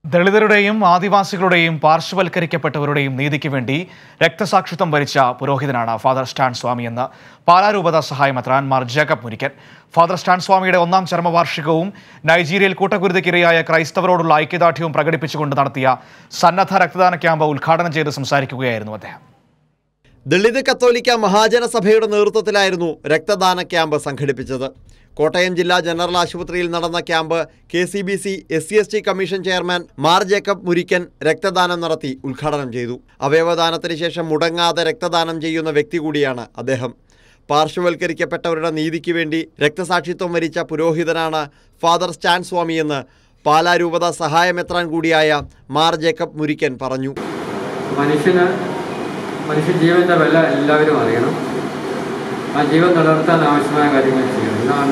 ദളിതരുടെയും ആദിവാസികളുടെയും പാർശ്വവൽക്കരിക്കപ്പെട്ടവരുടെയും നീതിക്ക് വേണ്ടി രക്തസാക്ഷിത്വം വരിച്ച പുരോഹിതനാണ് ഫാദർ സ്റ്റാൻ സ്വാമി എന്ന് പാലാരൂപത സഹായമെത്രാൻ Mar Jacob Murikkan father Stan സ്വാമിയുടെ ഒന്നാം ചരമവാർഷികവും നൈജീരിയയിൽ കൂട്ടക്കുരുതിക്കിരയായ ക്രൈസ്തവരോടുള്ള ഐക്യദാർഢ്യവും പ്രകടിപ്പിച്ചുകൊണ്ട് നടത്തിയ സന്നദ്ധ രക്തദാന ക്യാമ്പ് ഉദ്ഘാടനം ചെയ്ത് സംസാരിക്കുകയായിരുന്നു അദ്ദേഹം ദളിത് കത്തോലിക്ക മഹാജന സഭയുടെ നേതൃത്വത്തിലായിരുന്നു രക്തദാന ക്യാമ്പ് സംഘടിപ്പിച്ചത് കോട്ടയം ജില്ലാ ജനറൽ ആശുപത്രിയിൽ നടന്ന camp K C B C S C S T commission chairman Mar Jacob Murikkan രക്തദാനം നടത്തി ഉദ്ഘാടനം ചെയ്തു അവയവദാനത്തിന് ശേഷം മുടങ്ങാതെ രക്തദാനം ചെയ്യുന്ന വ്യക്തി കൂടിയാണ് അദ്ദേഹം പാർശ്വവൽക്കരിക്കപ്പെട്ടവരുടെ നീതിക്ക് വേണ്ടി രക്തസാക്ഷിത്വം വരിച്ച പുരോഹിതനാണ് ഫാദർ സ്റ്റാൻ സ്വാമിയെന്ന് പാലാരൂപത സഹായമെത്രാൻ കൂടിയായ മാർ ജേക്കബ് മുരിക്കൻ പറഞ്ഞു മനുഷ്യന് മനുഷ്യ ജീവന്റെ വില എല്ലാവരും അറിയണം ആ ജീവൻ നിലനിർത്താൻ ആവശ്യമായ കാര്യങ്ങൾ ചെയ്യണം ഇതാണ്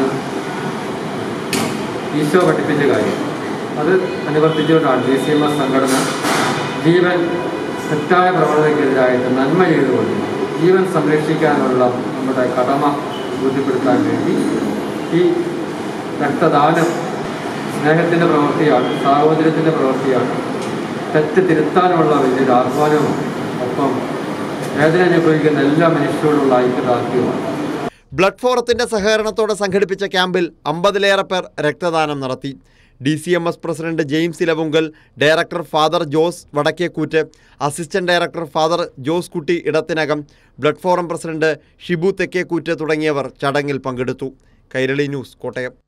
ഈശോ പഠിപ്പിച്ച കാര്യം അത് അനുവർത്തിച്ചുകൊണ്ടാണ് ജി സി എം എസ് സംഘടന ജീവൻ തെറ്റായ പ്രവണതയ്ക്കെതിരായിട്ട് നന്മ ചെയ്തുകൊണ്ട് ജീവൻ സംരക്ഷിക്കാനുള്ള നമ്മുടെ കടമ ബോധ്യപ്പെടുത്താൻ വേണ്ടി ഈ രക്തദാനം സ്നേഹത്തിൻ്റെ പ്രവൃത്തിയാണ് സാഹോദര്യത്തിൻ്റെ പ്രവൃത്തിയാണ് തെറ്റ് തിരുത്താനുള്ള വലിയൊരു ആഹ്വാനവും ഒപ്പം വേദന അനുഭവിക്കുന്ന എല്ലാ മനുഷ്യരോടുള്ള ഐക്യദാർഢ്യവുമാണ് ബ്ലഡ് ഫോറത്തിന്റെ സഹകരണത്തോടെ സംഘടിപ്പിച്ച ക്യാമ്പിൽ അമ്പതിലേറെ പേർ രക്തദാനം നടത്തി D C M S president James Elavunkal director father Jose Vadakkekoottu assistant director father Jose Kutty Idathinakam blood forum president Shibu Thekkekoottu തുടങ്ങിയവർ ചടങ്ങിൽ പങ്കെടുത്തു കൈരളി ന്യൂസ് കോട്ടയം